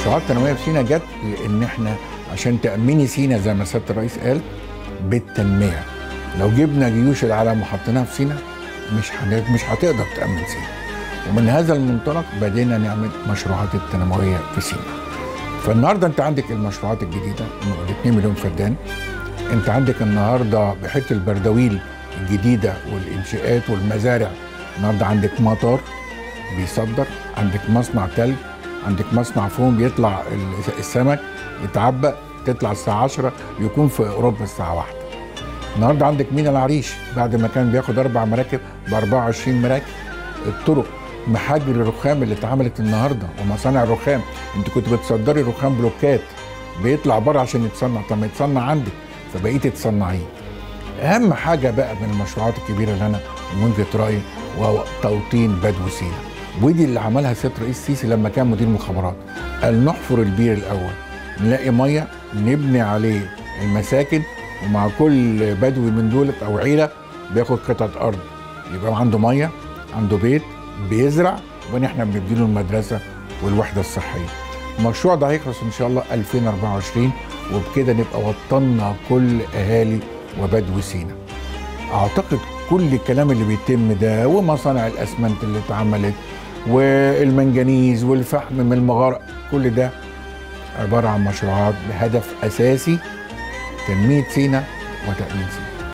المشروعات التنمويه في سينا جت لان احنا عشان تامني سينا زي ما سياده الرئيس قال بالتنميه لو جبنا جيوش العالم وحطيناها في سينا مش هن- مش هتقدر تامن سينا ومن هذا المنطلق بدينا نعمل مشروعات التنمويه في سينا فالنهارده انت عندك المشروعات الجديده ال 2 مليون فدان انت عندك النهارده بحيره البردويل الجديده والانشاءات والمزارع النهارده عندك مطار بيصدر عندك مصنع تلج عندك مصنع فوم بيطلع ال- السمك يتعبى تطلع الساعه 10 يكون في اوروبا الساعه 1 النهارده عندك مينا العريش بعد ما كان بياخد اربع مراكب ب 24 مراكب الطرق محاجر الرخام اللي اتعملت النهارده ومصانع الرخام انت كنت بتصدري رخام بلوكات بيطلع بره عشان يتصنع طب ما يتصنع عندك فبقيتي تصنعيه اهم حاجه بقى من المشروعات الكبيره اللي انا من وجهه رايي وهو توطين بدو سينا ودي اللي عملها سياده رئيس السيسي لما كان مدير مخابرات قال نحفر البير الاول نلاقي ميه نبني عليه المساكن ومع كل بدوي من دولت او عيله بياخد قطعه ارض يبقى عنده ميه عنده بيت بيزرع وبعدين احنا بنديله المدرسه والوحده الصحيه المشروع ده هيخلص ان شاء الله 2024 وبكده نبقى وطنا كل اهالي وبدو سينا اعتقد كل الكلام اللي بيتم ده ومصانع الاسمنت اللي اتعملت والمنجنيز والفحم من المغارة كل ده عبارة عن مشروعات بهدف أساسي تنمية سينا وتأمين سينا